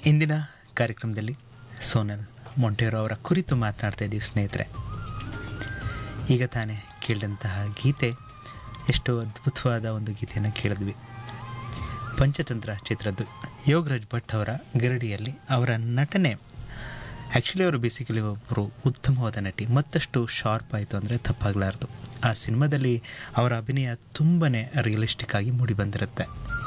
ಇಂದಿನ ಕಾರ್ಯಕ್ರಮದಲ್ಲಿ ಸೋನಲ್ ಮೊಂಟೇರೋ ಅವರ ಕುರಿತು ಮಾತನಾಡ್ತಾ ಇದ್ದೀವಿ ಸ್ನೇಹಿತರೆ ಈಗ ತಾನೇ ಕೇಳಿದಂತಹ ಗೀತೆ ಎಷ್ಟು ಅದ್ಭುತವಾದ ಒಂದು ಗೀತೆಯನ್ನು ಕೇಳಿದ್ವಿ ಪಂಚತಂತ್ರ ಚಿತ್ರದ್ದು ಯೋಗರಾಜ್ ಭಟ್ ಅವರ ಗರಡಿಯಲ್ಲಿ ಅವರ ನಟನೆ ಆ್ಯಕ್ಚುಲಿ ಅವರು ಬೇಸಿಕಲಿ ಒಬ್ಬರು ಉತ್ತಮವಾದ ನಟಿ ಮತ್ತಷ್ಟು ಶಾರ್ಪ್ ಆಯಿತು ಅಂದರೆ ತಪ್ಪಾಗಲಾರ್ದು ಆ ಸಿನಿಮಾದಲ್ಲಿ ಅವರ ಅಭಿನಯ ತುಂಬಾ ರಿಯಲಿಸ್ಟಿಕ್ ಆಗಿ ಮೂಡಿ ಬಂದಿರುತ್ತೆ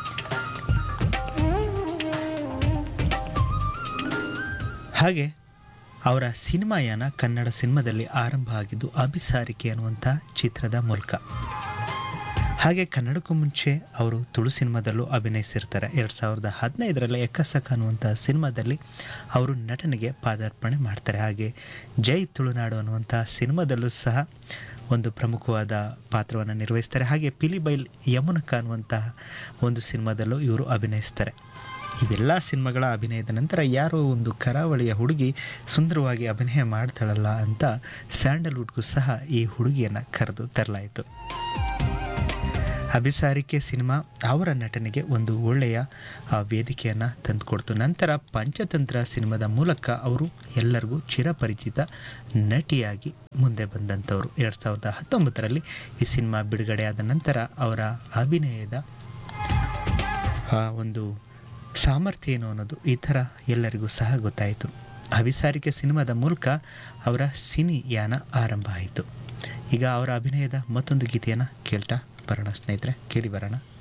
ಹಾಗೆ ಅವರ ಸಿನಿಮಾಯಾನ ಕನ್ನಡ ಸಿನಿಮಾದಲ್ಲಿ ಆರಂಭ ಆಗಿದ್ದು ಅಭಿಸಾರಿಕೆ ಅನ್ನುವಂಥ ಚಿತ್ರದ ಮೂಲಕ ಹಾಗೆ ಕನ್ನಡಕ್ಕೂ ಮುಂಚೆ ಅವರು ತುಳು ಸಿನಿಮಾದಲ್ಲೂ ಅಭಿನಯಿಸಿರ್ತಾರೆ ಎರಡು ಸಾವಿರದ ಹದಿನೈದರಲ್ಲಿ ಎಕ್ಕಸಕ ಅನ್ನುವಂಥ ಸಿನಿಮಾದಲ್ಲಿ ಅವರು ನಟನೆಗೆ ಪಾದಾರ್ಪಣೆ ಮಾಡ್ತಾರೆ ಹಾಗೆ ಜೈ ತುಳುನಾಡು ಅನ್ನುವಂಥ ಸಿನಿಮಾದಲ್ಲೂ ಸಹ ಒಂದು ಪ್ರಮುಖವಾದ ಪಾತ್ರವನ್ನು ನಿರ್ವಹಿಸ್ತಾರೆ ಹಾಗೆ ಪಿಲಿಬೈಲ್ ಯಮುನಕ ಅನ್ನುವಂತಹ ಒಂದು ಸಿನಿಮಾದಲ್ಲೂ ಇವರು ಅಭಿನಯಿಸ್ತಾರೆ ಇವೆಲ್ಲ ಸಿನಿಮಾಗಳ ಅಭಿನಯದ ನಂತರ ಯಾರೋ ಒಂದು ಕರಾವಳಿಯ ಹುಡುಗಿ ಸುಂದರವಾಗಿ ಅಭಿನಯ ಮಾಡ್ತಾಳಲ್ಲ ಅಂತ ಸ್ಯಾಂಡಲ್ವುಡ್ಗೂ ಸಹ ಈ ಹುಡುಗಿಯನ್ನು ಕರೆದು ತರಲಾಯಿತು ಅಭಿಸಾರಿಕೆ ಸಿನಿಮಾ ಅವರ ನಟನೆಗೆ ಒಂದು ಒಳ್ಳೆಯ ಆ, ವೇದಿಕೆಯನ್ನು ತಂದುಕೊಡ್ತು ನಂತರ ಪಂಚತಂತ್ರ ಸಿನಿಮಾದ ಮೂಲಕ ಅವರು ಎಲ್ಲರಿಗೂ ಚಿರಪರಿಚಿತ ನಟಿಯಾಗಿ ಮುಂದೆ ಬಂದಂಥವ್ರು ಎರಡು ಸಾವಿರದ ಹತ್ತೊಂಬತ್ತರಲ್ಲಿ ಈ ಸಿನಿಮಾ ಬಿಡುಗಡೆಯಾದ ನಂತರ ಅವರ ಅಭಿನಯದ ಆ, ಒಂದು ಸಾಮರ್ಥ್ಯ ಏನು ಅನ್ನೋದು ಈ ಥರ ಎಲ್ಲರಿಗೂ ಸಹ ಗೊತ್ತಾಯಿತು ಅಭಿಸಾರಿಕೆ ಸಿನಿಮಾದ ಮೂಲಕ ಅವರ ಸಿನಿ ಯಾನ ಆರಂಭ ಆಯಿತು ಈಗ ಅವರ ಅಭಿನಯದ ಮತ್ತೊಂದು ಗೀತೆಯನ್ನು ಕೇಳ್ತಾ ಬರೋಣ ಸ್ನೇಹಿತರೆ ಕೇಳಿ ಬರೋಣ